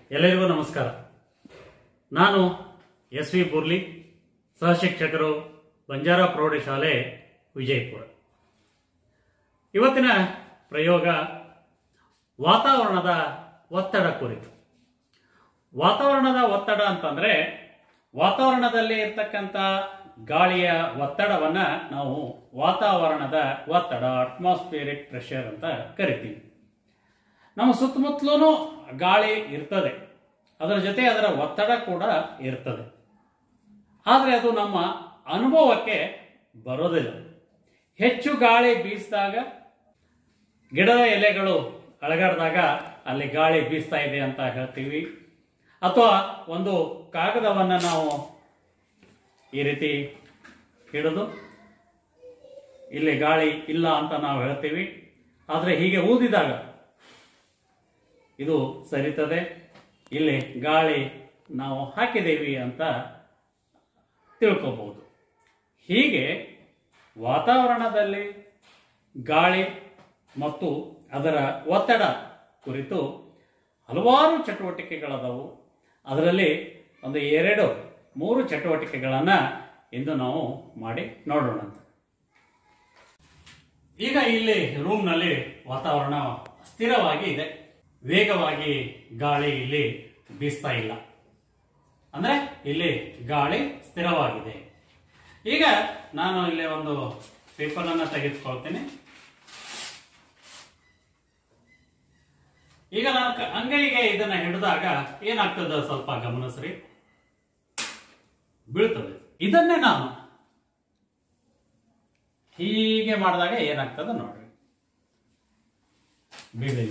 ಎಲ್ಲರಿಗೂ ನಮಸ್ಕಾರ ನಾನು ಎಸ್ ವಿ ಬುರ್ಲಿ ಸಹಶಿಕ್ಷಕರು ಬಂಜಾರ ಪ್ರೌಢಶಾಲೆ ವಿಜಯಪುರ ಇವತ್ತಿನ ಪ್ರಯೋಗ ವಾತಾವರಣದ ಒತ್ತಡ ಕುರಿತು ವಾತಾವರಣದ ಒತ್ತಡ ಅಂತಂದ್ರೆ ವಾತಾವರಣದಲ್ಲಿ ಇರ್ತಕ್ಕಂಥ ಗಾಳಿಯ ಒತ್ತಡವನ್ನ ನಾವು ವಾತಾವರಣದ ಒತ್ತಡ ಅಟ್ಮಾಸ್ಫಿಯರಿಕ್ ಪ್ರೆಷರ್ ಅಂತ ಕರಿತೀವಿ ನಮ್ಮ ಸುತ್ತಮುತ್ತಲೂ ಗಾಳಿ ಇರ್ತದೆ ಅದರ ಜೊತೆ ಅದರ ಒತ್ತಡ ಕೂಡ ಇರ್ತದೆ ಆದರೆ ಅದು ನಮ್ಮ ಅನುಭವಕ್ಕೆ ಬರೋದಿಲ್ಲ ಹೆಚ್ಚು ಗಾಳಿ ಬೀಸಿದಾಗ ಗಿಡದ ಎಲೆಗಳು ಅಳಗಾಡಿದಾಗ ಅಲ್ಲಿ ಗಾಳಿ ಬೀಸ್ತಾ ಇದೆ ಅಂತ ಹೇಳ್ತೀವಿ ಅಥವಾ ಒಂದು ಕಾಗದವನ್ನು ನಾವು ಈ ರೀತಿ ಹಿಡಿದು ಇಲ್ಲಿ ಗಾಳಿ ಇಲ್ಲ ಅಂತ ನಾವು ಹೇಳ್ತೀವಿ ಆದರೆ ಹೀಗೆ ಊದಿದಾಗ ಇದು ಸರಿತದೆ ಇಲ್ಲಿ ಗಾಳಿ ನಾವು ಹಾಕಿದ್ದೇವೆ ಅಂತ ತಿಳ್ಕೋಬಹುದು ಹೀಗೆ ವಾತಾವರಣದಲ್ಲಿ ಗಾಳಿ ಮತ್ತು ಅದರ ಒತ್ತಡ ಕುರಿತು ಹಲವಾರು ಚಟುವಟಿಕೆಗಳದವು ಅದರಲ್ಲಿ ಒಂದು ಎರಡು ಮೂರು ಚಟುವಟಿಕೆಗಳನ್ನು ಇಂದು ನಾವು ಮಾಡಿ ನೋಡೋಣ ಈಗ ಇಲ್ಲಿ ರೂಮ್ನಲ್ಲಿ ವಾತಾವರಣ ಸ್ಥಿರವಾಗಿ ಇದೆ ವೇಗವಾಗಿ ಗಾಳಿ ಇಲ್ಲಿ ಬೀಸ್ತಾ ಇಲ್ಲ ಅಂದ್ರೆ ಇಲ್ಲಿ ಗಾಳಿ ಸ್ಥಿರವಾಗಿದೆ ಈಗ ನಾನು ಇಲ್ಲಿ ಒಂದು ಪೇಪರ್ ಅನ್ನ ತೆಗೆದುಕೊಳ್ತೇನೆ ಈಗ ನಾನು ಕ- ಅಂಗೈಗೆ ಇದನ್ನ ಹಿಡಿದಾಗ ಏನಾಗ್ತದೆ ಸ್ವಲ್ಪ ಗಮನಿಸ್ರಿ ಬೀಳ್ತದೆ ಇದನ್ನೇ ನಾನು ಹೀಗೆ ಮಾಡಿದಾಗ ಏನಾಗ್ತದೆ ನೋಡ್ರಿ ಬೀಳಿಲ್ಲ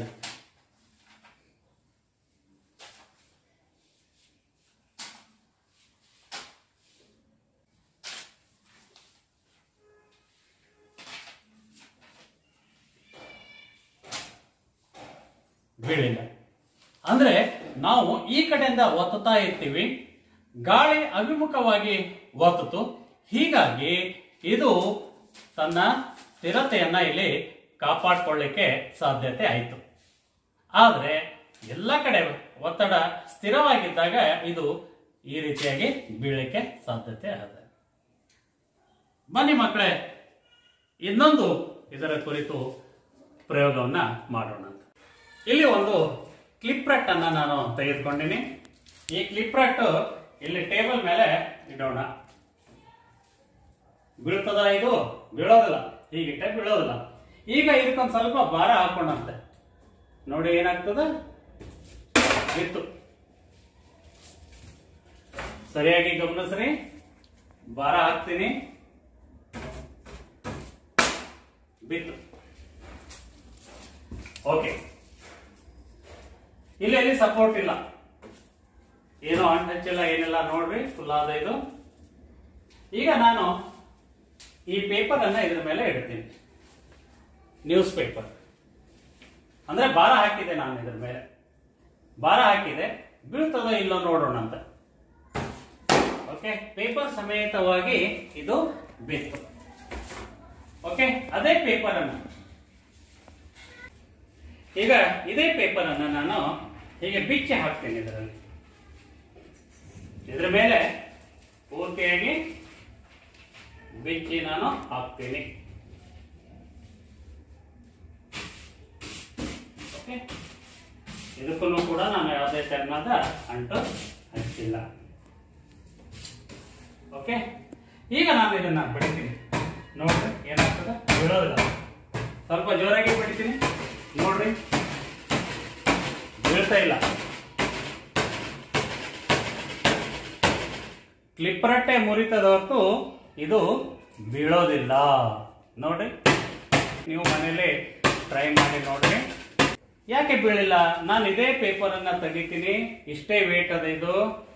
ಬೀಳಿಲ್ಲ ಅಂದ್ರೆ ನಾವು ಈ ಕಡೆಯಿಂದ ಒತ್ತುತ್ತಾ ಇರ್ತೀವಿ ಗಾಳಿ ಅಭಿಮುಖವಾಗಿ ಒತ್ತಿತು ಹೀಗಾಗಿ ಇದು ತನ್ನ ಸ್ಥಿರತೆಯನ್ನ ಇಲ್ಲಿ ಕಾಪಾಡಿಕೊಳ್ಳಿಕ್ಕೆ ಸಾಧ್ಯತೆ ಆಯಿತು ಆದರೆ ಎಲ್ಲ ಕಡೆ ಒತ್ತಡ ಸ್ಥಿರವಾಗಿದ್ದಾಗ ಇದು ಈ ರೀತಿಯಾಗಿ ಬೀಳಲಿಕ್ಕೆ ಸಾಧ್ಯತೆ ಆದ ಬನ್ನಿ ಮಕ್ಕಳೇ ಇನ್ನೊಂದು ಇದರ ಕುರಿತು ಪ್ರಯೋಗವನ್ನ ಮಾಡೋಣ ಅಂತ ಇಲ್ಲಿ ಒಂದು ಕ್ಲಿಪ್ರಟ್ ಅನ್ನ ನಾನು ತೆಗೆದುಕೊಂಡಿನಿ ಈ ಕ್ಲಿಪ್ರಟ್ ಇಲ್ಲಿ ಟೇಬಲ್ ಮೇಲೆ ಇಡೋಣ ಬೀಳ್ತದ ಇದು ಬೀಳೋದಿಲ್ಲ ಹೀಗಿಟ್ಟೆ ಬೀಳೋದಿಲ್ಲ ಈಗ ಇದಕ್ಕೊಂದು ಸ್ವಲ್ಪ ಭಾರ ಹಾಕೊಂಡಂತೆ ನೋಡಿ ಏನಾಗ್ತದ ಬಿತ್ತು ಸರಿಯಾಗಿ ಗಮನಿಸ್ರಿ ಭಾರ ಹಾಕ್ತೀನಿ ಬಿತ್ತು ಓಕೆ ಇಲ್ಲಿ ಎಲ್ಲಿ ಸಪೋರ್ಟ್ ಇಲ್ಲ ಏನು ಅಂಟ್ ಹಚ್ಚಿಲ್ಲ ಏನಿಲ್ಲ ನೋಡ್ರಿ ಫುಲ್ ಆದ ಇದು ಈಗ ನಾನು ಈ ಪೇಪರ್ ಅನ್ನ ಇದ್ರ ಮೇಲೆ ಇಡ್ತೀನಿ ನ್ಯೂಸ್ ಪೇಪರ್ ಅಂದ್ರೆ ಭಾರ ಹಾಕಿದೆ ನಾನು ಇದ್ರ ಮೇಲೆ ಭಾರ ಹಾಕಿದೆ ಬೀಳ್ತದೋ ಇಲ್ಲೋ ನೋಡೋಣ ಅಂತ ಓಕೆ ಪೇಪರ್ ಸಮೇತವಾಗಿ ಇದು ಬಿತ್ತು ಓಕೆ ಅದೇ ಪೇಪರ್ ಅನ್ನು ಈಗ ಇದೇ ಪೇಪರ್ ಅನ್ನ ನಾನು ಹೀಗೆ ಬಿಚ್ಚಿ ಹಾಕ್ತೇನೆ ಇದರಲ್ಲಿ ಇದ್ರ ಮೇಲೆ ಪೂರ್ತಿಯಾಗಿ ಬಿಚ್ಚಿ ನಾನು ಹಾಕ್ತೀನಿ ಓಕೆ ಇದಕ್ಕೂ ಕೂಡ ನಾನು ಯಾವುದೇ ತೆರನಾದ ಅಂಟು ಹಚ್ಚಿಲ್ಲ ಓಕೆ ಈಗ ನಾನು ಇದನ್ನ ಬಿಡ್ತೀನಿ ನೋಡ್ರಿ ಏನಾಗ್ತದೆ ಬೀಳೋದಿಲ್ಲ ಸ್ವಲ್ಪ ಜೋರಾಗಿ ಬಿಡ್ತೀನಿ ನೋಡ್ರಿ ಬೀಳ್ತಾ ಇಲ್ಲ ಕ್ಲಿಪ್ಪರಟ್ಟೆ ಮುರಿತದ ಹೊರತು ಇದು ಬೀಳೋದಿಲ್ಲ ನೋಡ್ರಿ ನೀವು ಮನೇಲಿ ಟ್ರೈ ಮಾಡಿ ನೋಡ್ರಿ ಯಾಕೆ ಬೀಳಿಲ್ಲ ನಾನು ಇದೇ ಪೇಪರ್ ಅನ್ನ ತೆಗಿತೀನಿ ಇಷ್ಟೇ ವೇಟ್ ಅದ ಇದು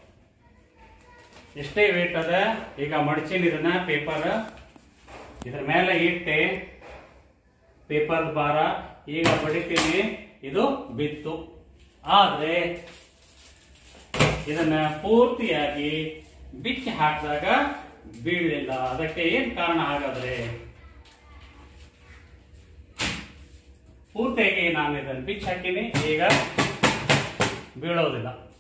ಇಷ್ಟೇ ವೇಟ್ ಅದ ಈಗ ಮಡಚಿನ ಇದನ್ನ ಪೇಪರ್ ಇದ್ರ ಮೇಲೆ ಇಟ್ಟೆ ಪೇಪರ್ ಭಾರ ಈಗ ಬಡಿತೀನಿ ಇದು ಬಿತ್ತು ಆದ್ರೆ ಇದನ್ನ ಪೂರ್ತಿಯಾಗಿ ಬಿಚ್ಚಿ ಹಾಕಿದಾಗ ಬೀಳಲಿಲ್ಲ ಅದಕ್ಕೆ ಏನ್ ಕಾರಣ ಹಾಗಾದ್ರೆ ಪೂರ್ತಿಯಾಗಿ ನಾನು ಇದನ್ನು ಬಿಚ್ಚಿ ಹಾಕಿನಿ ಈಗ ಬೀಳೋದಿಲ್ಲ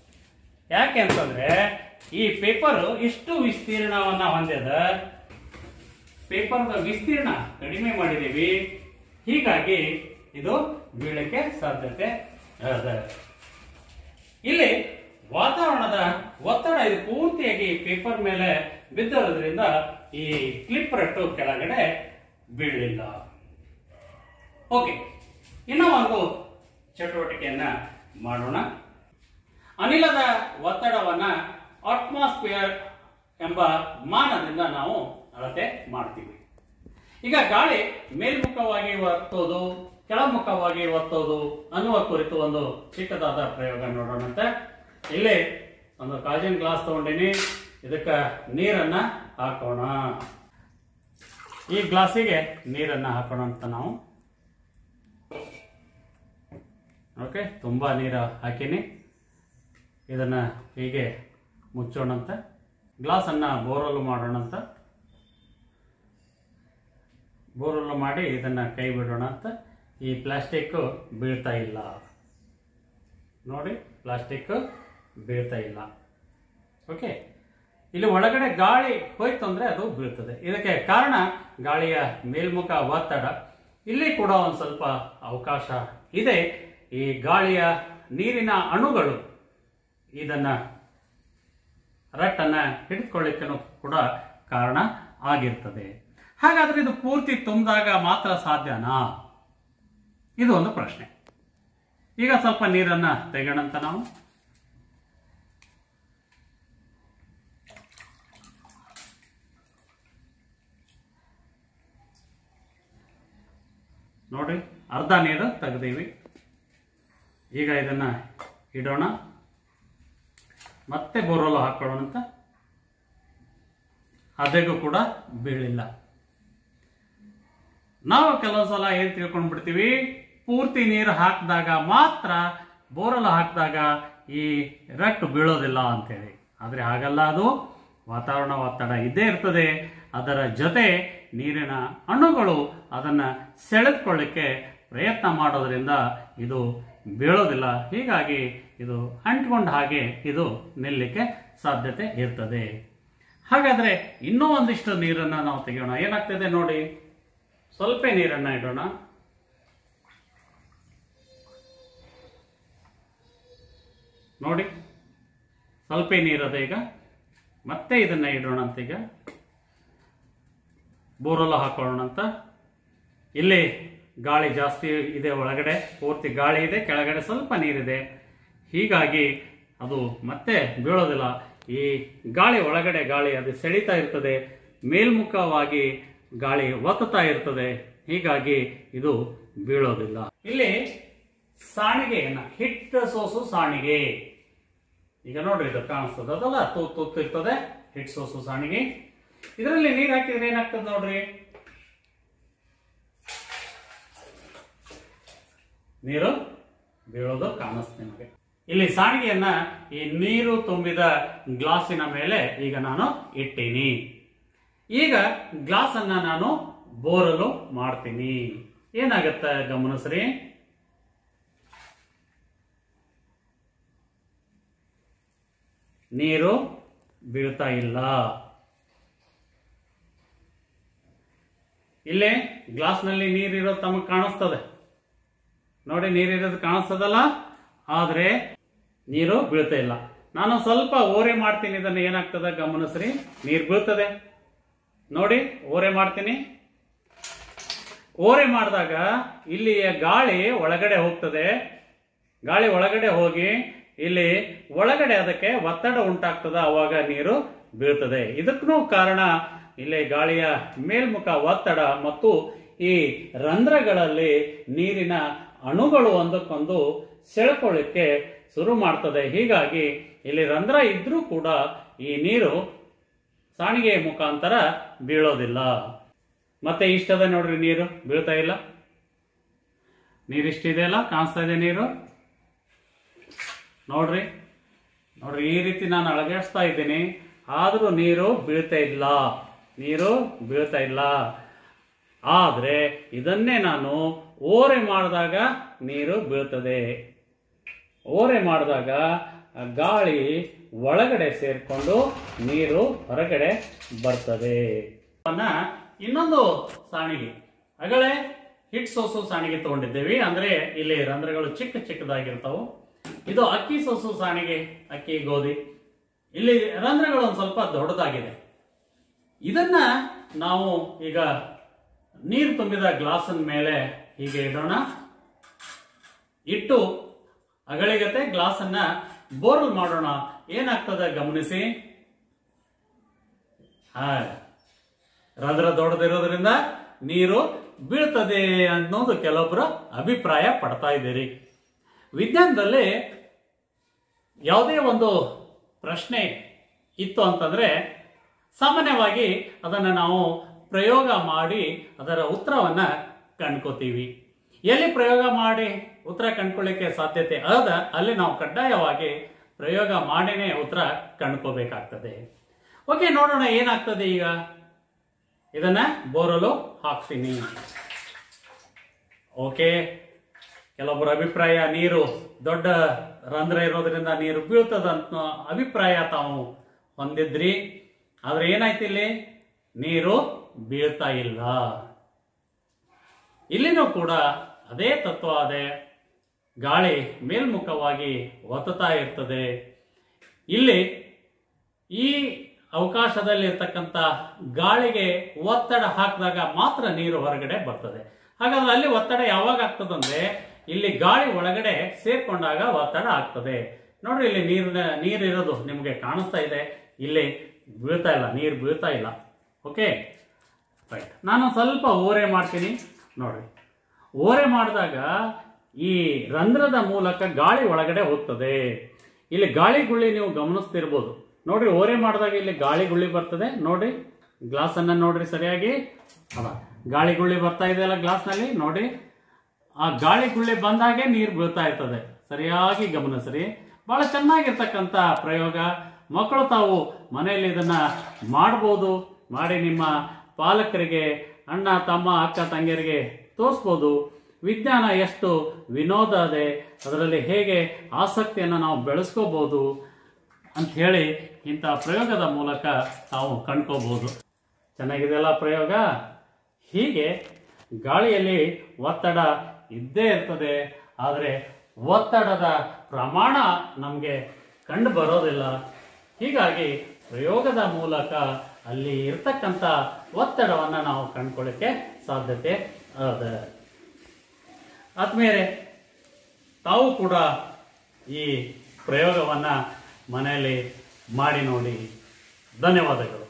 ಯಾಕೆ ಅಂತಂದ್ರೆ ಈ ಪೇಪರ್ ಇಷ್ಟು ವಿಸ್ತೀರ್ಣವನ್ನ ಹೊಂದ್ಯದ ಪೇಪರ್ದ ವಿಸ್ತೀರ್ಣ ಕಡಿಮೆ ಮಾಡಿದೀವಿ ಹೀಗಾಗಿ ಇದು ಬೀಳಕ್ಕೆ ಸಾಧ್ಯತೆ ಅದ ಇಲ್ಲಿ ವಾತಾವರಣದ ಒತ್ತಡ ಇದು ಪೂರ್ತಿಯಾಗಿ ಪೇಪರ್ ಮೇಲೆ ಬಿದ್ದಿರೋದ್ರಿಂದ ಈ ಕ್ಲಿಪ್ ರಟ್ಟು ಕೆಳಗಡೆ ಬೀಳಲಿಲ್ಲ ಓಕೆ ಇನ್ನೂ ಒಂದು ಚಟುವಟಿಕೆಯನ್ನ ಮಾಡೋಣ ಅನಿಲದ ಒತ್ತಡವನ್ನ ಅಟ್ಮಾಸ್ಫಿಯರ್ ಎಂಬ ಮಾನದಿಂದ ನಾವು ಅಳತೆ ಮಾಡ್ತೀವಿ ಈಗ ಗಾಳಿ ಮೇಲ್ಮುಖವಾಗಿ ಒತ್ತೋದು ಕೆಳಮುಖವಾಗಿ ಒತ್ತೋದು ಅನ್ನುವ ಕುರಿತು ಒಂದು ಚಿಕ್ಕದಾದ ಪ್ರಯೋಗ ನೋಡೋಣಂತೆ ಇಲ್ಲಿ ಒಂದು ಕಾಜಿನ್ ಗ್ಲಾಸ್ ತಗೊಂಡಿನಿ ಇದಕ್ಕೆ ನೀರನ್ನ ಹಾಕೋಣ ಈ ಗ್ಲಾಸಿಗೆ ನೀರನ್ನ ಹಾಕೋಣ ಅಂತ ನಾವು ಓಕೆ ತುಂಬಾ ನೀರು ಹಾಕಿನಿ ಇದನ್ನ ಹೀಗೆ ಮುಚ್ಚೋಣಂತ ಗ್ಲಾಸನ್ನ ಬೋರಲ್ಲು ಮಾಡೋಣಂತ ಬೋರಲ್ಲು ಮಾಡಿ ಇದನ್ನ ಕೈ ಬಿಡೋಣ ಅಂತ ಈ ಪ್ಲಾಸ್ಟಿಕ್ ಬೀಳ್ತಾ ಇಲ್ಲ ನೋಡಿ ಪ್ಲಾಸ್ಟಿಕ್ ಬೀಳ್ತಾ ಇಲ್ಲ ಓಕೆ ಇಲ್ಲಿ ಒಳಗಡೆ ಗಾಳಿ ಹೋಯ್ತು ಅಂದ್ರೆ ಅದು ಬೀಳ್ತದೆ ಇದಕ್ಕೆ ಕಾರಣ ಗಾಳಿಯ ಮೇಲ್ಮುಖ ಒತ್ತಡ ಇಲ್ಲಿ ಕೂಡ ಒಂದು ಸ್ವಲ್ಪ ಅವಕಾಶ ಇದೆ ಈ ಗಾಳಿಯ ನೀರಿನ ಅಣುಗಳು ಇದನ್ನ ರಟ್ಟನ್ನ ಹಿಡಿದುಕೊಳ್ಳಿಕ್ಕೆ ಕೂಡ ಕಾರಣ ಆಗಿರ್ತದೆ ಹಾಗಾದ್ರೆ ಇದು ಪೂರ್ತಿ ತುಂಬಿದಾಗ ಮಾತ್ರ ಸಾಧ್ಯನಾ ಇದು ಒಂದು ಪ್ರಶ್ನೆ ಈಗ ಸ್ವಲ್ಪ ನೀರನ್ನ ತೆಗೋಣಂತ ನಾವು ನೋಡಿ ಅರ್ಧ ನೀರು ತೆಗೆದೀವಿ ಈಗ ಇದನ್ನ ಇಡೋಣ ಮತ್ತೆ ಬೋರೋಲು ಹಾಕೊಳ್ಳೋಣ ಅಂತ ಅದೆಗೂ ಕೂಡ ಬೀಳಿಲ್ಲ ನಾವು ಕೆಲವೊಂದು ಸಲ ಏನ್ ತಿಳ್ಕೊಂಡ್ ಬಿಡ್ತೀವಿ ಪೂರ್ತಿ ನೀರು ಹಾಕಿದಾಗ ಮಾತ್ರ ಬೋರಲ್ ಹಾಕಿದಾಗ ಈ ರಟ್ಟು ಬೀಳೋದಿಲ್ಲ ಅಂತೇಳಿ ಆದ್ರೆ ಹಾಗಲ್ಲ ಅದು ವಾತಾವರಣ ಒತ್ತಡ ಇದ್ದೇ ಇರ್ತದೆ ಅದರ ಜೊತೆ ನೀರಿನ ಅಣುಗಳು ಅದನ್ನ ಸೆಳೆದುಕೊಳ್ಳಿಕ್ಕೆ ಪ್ರಯತ್ನ ಮಾಡೋದ್ರಿಂದ ಇದು ಬೀಳೋದಿಲ್ಲ ಹೀಗಾಗಿ ಇದು ಅಂಟ್ಕೊಂಡ ಹಾಗೆ ಇದು ನಿಲ್ಲಕ್ಕೆ ಸಾಧ್ಯತೆ ಇರ್ತದೆ ಹಾಗಾದ್ರೆ ಇನ್ನೂ ಒಂದಿಷ್ಟು ನೀರನ್ನ ನಾವು ತೆಗೆಯೋಣ ಏನಾಗ್ತದೆ ನೋಡಿ ಸ್ವಲ್ಪ ನೀರನ್ನ ಇಡೋಣ ನೋಡಿ ಸ್ವಲ್ಪ ನೀರದ ಈಗ ಮತ್ತೆ ಇದನ್ನ ಇಡೋಣ ಅಂತ ಈಗ ಬೋರಲ್ಲ ಹಾಕೊಳ್ಳೋಣ ಅಂತ ಇಲ್ಲಿ ಗಾಳಿ ಜಾಸ್ತಿ ಇದೆ ಒಳಗಡೆ ಪೂರ್ತಿ ಗಾಳಿ ಇದೆ ಕೆಳಗಡೆ ಸ್ವಲ್ಪ ನೀರಿದೆ ಹೀಗಾಗಿ ಅದು ಮತ್ತೆ ಬೀಳೋದಿಲ್ಲ ಈ ಗಾಳಿ ಒಳಗಡೆ ಗಾಳಿ ಅದು ಸೆಳೀತಾ ಇರ್ತದೆ ಮೇಲ್ಮುಖವಾಗಿ ಗಾಳಿ ಒತ್ತುತ್ತಾ ಇರ್ತದೆ ಹೀಗಾಗಿ ಇದು ಬೀಳೋದಿಲ್ಲ ಇಲ್ಲಿ ಸಾಣಿಗೆಯನ್ನ ಹಿಟ್ ಸೋಸು ಸಾಣಿಗೆ ಈಗ ನೋಡ್ರಿ ಇದು ಕಾಣಿಸ್ತದೆ ಅದಲ್ಲ ತೂತ್ ತೂತ್ ಇರ್ತದೆ ಹಿಟ್ ಸೋಸು ಸಾಣಿಗೆ ಇದರಲ್ಲಿ ನೀರು ಹಾಕಿದ್ರೆ ಏನಾಗ್ತದೆ ನೋಡ್ರಿ ನೀರು ಬೀಳೋದು ಕಾಣಿಸ್ತೆ ನಿಮಗೆ ಇಲ್ಲಿ ಸಾಣಿಗೆಯನ್ನ ಈ ನೀರು ತುಂಬಿದ ಗ್ಲಾಸಿನ ಮೇಲೆ ಈಗ ನಾನು ಇಟ್ಟೀನಿ ಈಗ ಗ್ಲಾಸ್ ಅನ್ನ ನಾನು ಬೋರಲು ಮಾಡ್ತೀನಿ ಏನಾಗತ್ತೆ ಗಮನಿಸ್ರಿ ನೀರು ಬೀಳ್ತಾ ಇಲ್ಲ ಇಲ್ಲೇ ಗ್ಲಾಸ್ನಲ್ಲಿ ನೀರಿರೋದು ತಮಗೆ ಕಾಣಿಸ್ತದೆ ನೋಡಿ ನೀರಿರೋದು ಕಾಣಿಸ್ತದಲ್ಲ ಆದ್ರೆ ನೀರು ಬೀಳ್ತಾ ಇಲ್ಲ ನಾನು ಸ್ವಲ್ಪ ಓರೆ ಮಾಡ್ತೀನಿ ಇದನ್ನ ಏನಾಗ್ತದೆ ಗಮನಿಸ್ರಿ ನೀರು ಬೀಳ್ತದೆ ನೋಡಿ ಓರೆ ಮಾಡ್ತೀನಿ ಓರೆ ಮಾಡಿದಾಗ ಇಲ್ಲಿ ಗಾಳಿ ಒಳಗಡೆ ಹೋಗ್ತದೆ ಗಾಳಿ ಒಳಗಡೆ ಹೋಗಿ ಇಲ್ಲಿ ಒಳಗಡೆ ಅದಕ್ಕೆ ಒತ್ತಡ ಉಂಟಾಗ್ತದ ಅವಾಗ ನೀರು ಬೀಳ್ತದೆ ಇದಕ್ಕೂ ಕಾರಣ ಇಲ್ಲಿ ಗಾಳಿಯ ಮೇಲ್ಮುಖ ಒತ್ತಡ ಮತ್ತು ಈ ರಂಧ್ರಗಳಲ್ಲಿ ನೀರಿನ ಅಣುಗಳು ಒಂದಕ್ಕೊಂದು ಸೆಳ್ಕೊಳ್ಳಿಕ್ಕೆ ಶುರು ಮಾಡ್ತದೆ ಹೀಗಾಗಿ ಇಲ್ಲಿ ರಂಧ್ರ ಇದ್ರೂ ಕೂಡ ಈ ನೀರು ಸಾಣಿಗೆಯ ಮುಖಾಂತರ ಬೀಳೋದಿಲ್ಲ ಮತ್ತೆ ಇಷ್ಟದ ನೋಡ್ರಿ ನೀರು ಬೀಳ್ತಾ ಇಲ್ಲ ನೀರಿಷ್ಟಿದೆ ಅಲ್ಲ ಕಾಣಿಸ್ತಾ ಇದೆ ನೀರು ನೋಡ್ರಿ ನೋಡ್ರಿ ಈ ರೀತಿ ನಾನು ಅಳಗಾಡಿಸ್ತಾ ಇದ್ದೀನಿ ಆದರೂ ನೀರು ಬೀಳ್ತಾ ಇಲ್ಲ ನೀರು ಬೀಳ್ತಾ ಇಲ್ಲ ಆದ್ರೆ ಇದನ್ನೇ ನಾನು ಓರೆ ಮಾಡಿದಾಗ ನೀರು ಬೀಳ್ತದೆ ಓರೆ ಮಾಡಿದಾಗ ಗಾಳಿ ಒಳಗಡೆ ಸೇರ್ಕೊಂಡು ನೀರು ಹೊರಗಡೆ ಬರ್ತದೆ ಅವನ್ನ ಇನ್ನೊಂದು ಸಾಣಿಗೆ ಅಗಳೇ ಹಿಟ್ ಸೋಸು ಸಾಣಿಗೆ ತಗೊಂಡಿದ್ದೇವೆ ಅಂದ್ರೆ ಇಲ್ಲಿ ರಂಧ್ರಗಳು ಚಿಕ್ಕ ಚಿಕ್ಕದಾಗಿರ್ತಾವು ಇದು ಅಕ್ಕಿ ಸೋಸು ಸಾಣಿಗೆ ಅಕ್ಕಿ ಗೋಧಿ ಇಲ್ಲಿ ರಂಧ್ರಗಳು ಒಂದು ಸ್ವಲ್ಪ ದೊಡ್ಡದಾಗಿದೆ ಇದನ್ನ ನಾವು ಈಗ ನೀರು ತುಂಬಿದ ಗ್ಲಾಸಿನ ಮೇಲೆ ಹೀಗೆ ಇಡೋಣ ಇಟ್ಟು ಅಗಳಿಗತೆ ಗ್ಲಾಸ್ ಅನ್ನ ಬೋರ್ಲ್ ಮಾಡೋಣ ಏನಾಗ್ತದೆ ಗಮನಿಸಿ ಹಾ ರಂಧ್ರ ದೊಡ್ಡದಿರೋದ್ರಿಂದ ನೀರು ಬೀಳ್ತದೆ ಅನ್ನೋದು ಕೆಲವೊಬ್ಬರು ಅಭಿಪ್ರಾಯ ಪಡ್ತಾ ಇದ್ದೀರಿ ವಿಜ್ಞಾನದಲ್ಲಿ ಯಾವುದೇ ಒಂದು ಪ್ರಶ್ನೆ ಇತ್ತು ಅಂತಂದ್ರೆ ಸಾಮಾನ್ಯವಾಗಿ ಅದನ್ನು ನಾವು ಪ್ರಯೋಗ ಮಾಡಿ ಅದರ ಉತ್ತರವನ್ನ ಕಂಡ್ಕೋತೀವಿ ಎಲ್ಲಿ ಪ್ರಯೋಗ ಮಾಡಿ ಉತ್ತರ ಕಂಡ್ಕೊಳ್ಳಿಕ್ಕೆ ಸಾಧ್ಯತೆ ಅದ ಅಲ್ಲಿ ನಾವು ಕಡ್ಡಾಯವಾಗಿ ಪ್ರಯೋಗ ಮಾಡಿನೇ ಉತ್ತರ ಕಂಡ್ಕೋಬೇಕಾಗ್ತದೆ ಓಕೆ ನೋಡೋಣ ಏನಾಗ್ತದೆ ಈಗ ಇದನ್ನ ಬೋರಲು ಹಾಕ್ತೀನಿ ಓಕೆ ಕೆಲವೊಬ್ಬರ ಅಭಿಪ್ರಾಯ ನೀರು ದೊಡ್ಡ ರಂಧ್ರ ಇರೋದ್ರಿಂದ ನೀರು ಬೀಳ್ತದಂತ ಅಭಿಪ್ರಾಯ ತಾವು ಹೊಂದಿದ್ರಿ ಆದ್ರೆ ಏನಾಯ್ತು ಇಲ್ಲಿ ನೀರು ಬೀಳ್ತಾ ಇಲ್ಲ ಇಲ್ಲಿನೂ ಕೂಡ ಅದೇ ತತ್ವ ಅದೇ ಗಾಳಿ ಮೇಲ್ಮುಖವಾಗಿ ಒತ್ತುತ್ತಾ ಇರ್ತದೆ ಇಲ್ಲಿ ಈ ಅವಕಾಶದಲ್ಲಿ ಇರ್ತಕ್ಕಂಥ ಗಾಳಿಗೆ ಒತ್ತಡ ಹಾಕಿದಾಗ ಮಾತ್ರ ನೀರು ಹೊರಗಡೆ ಬರ್ತದೆ ಹಾಗಾದ್ರೆ ಅಲ್ಲಿ ಒತ್ತಡ ಯಾವಾಗ ಆಗ್ತದಂದ್ರೆ ಇಲ್ಲಿ ಗಾಳಿ ಒಳಗಡೆ ಸೇರ್ಕೊಂಡಾಗ ಒತ್ತಡ ಆಗ್ತದೆ ನೋಡ್ರಿ ಇಲ್ಲಿ ನೀರಿನ ನೀರಿರೋದು ನಿಮಗೆ ಕಾಣಿಸ್ತಾ ಇದೆ ಇಲ್ಲಿ ಬೀಳ್ತಾ ಇಲ್ಲ ನೀರು ಬೀಳ್ತಾ ಇಲ್ಲ ಓಕೆ ರೈಟ್ ನಾನು ಸ್ವಲ್ಪ ಓರೆ ಮಾಡ್ತೀನಿ ನೋಡ್ರಿ ಓರೆ ಮಾಡಿದಾಗ ಈ ರಂಧ್ರದ ಮೂಲಕ ಗಾಳಿ ಒಳಗಡೆ ಹೋಗ್ತದೆ ಇಲ್ಲಿ ಗಾಳಿ ಗುಳ್ಳಿ ನೀವು ಗಮನಿಸ್ತಿರ್ಬೋದು ನೋಡ್ರಿ ಓರೆ ಮಾಡಿದಾಗ ಇಲ್ಲಿ ಗಾಳಿ ಗುಳ್ಳಿ ಬರ್ತದೆ ನೋಡಿ ಗ್ಲಾಸ್ ಅನ್ನ ನೋಡ್ರಿ ಸರಿಯಾಗಿ ಅದ ಗಾಳಿ ಗುಳ್ಳಿ ಬರ್ತಾ ಇದೆಯಲ್ಲ ಗ್ಲಾಸ್ ನಲ್ಲಿ ನೋಡಿ ಆ ಗಾಳಿ ಗುಳ್ಳಿ ಬಂದಾಗೆ ನೀರು ಬೀಳ್ತಾ ಇರ್ತದೆ ಸರಿಯಾಗಿ ಗಮನಿಸ್ರಿ ಬಹಳ ಚೆನ್ನಾಗಿರ್ತಕ್ಕಂಥ ಪ್ರಯೋಗ ಮಕ್ಕಳು ತಾವು ಮನೆಯಲ್ಲಿ ಇದನ್ನ ಮಾಡ್ಬೋದು ಮಾಡಿ ನಿಮ್ಮ ಪಾಲಕರಿಗೆ ಅಣ್ಣ ತಮ್ಮ ಅಕ್ಕ ತಂಗಿಯರಿಗೆ ತೋರಿಸ್ಬೋದು ವಿಜ್ಞಾನ ಎಷ್ಟು ವಿನೋದ ಇದೆ ಅದರಲ್ಲಿ ಹೇಗೆ ಆಸಕ್ತಿಯನ್ನು ನಾವು ಬೆಳೆಸ್ಕೋಬಹುದು ಅಂತ ಹೇಳಿ ಇಂಥ ಪ್ರಯೋಗದ ಮೂಲಕ ತಾವು ಕಂಡ್ಕೋಬಹುದು ಚೆನ್ನಾಗಿದೆಯಲ್ಲ ಪ್ರಯೋಗ ಹೀಗೆ ಗಾಳಿಯಲ್ಲಿ ಒತ್ತಡ ಇದ್ದೇ ಇರ್ತದೆ ಆದರೆ ಒತ್ತಡದ ಪ್ರಮಾಣ ನಮಗೆ ಕಂಡು ಬರೋದಿಲ್ಲ ಹೀಗಾಗಿ ಪ್ರಯೋಗದ ಮೂಲಕ ಅಲ್ಲಿ ಇರ್ತಕ್ಕಂಥ ಒತ್ತಡವನ್ನು ನಾವು ಕಂಡ್ಕೊಳ್ಳಿಕ್ಕೆ ಸಾಧ್ಯತೆ ಅದ ಆದ್ಮೇಲೆ ತಾವು ಕೂಡ ಈ ಪ್ರಯೋಗವನ್ನ ಮನೆಯಲ್ಲಿ ಮಾಡಿ ನೋಡಿ ಧನ್ಯವಾದಗಳು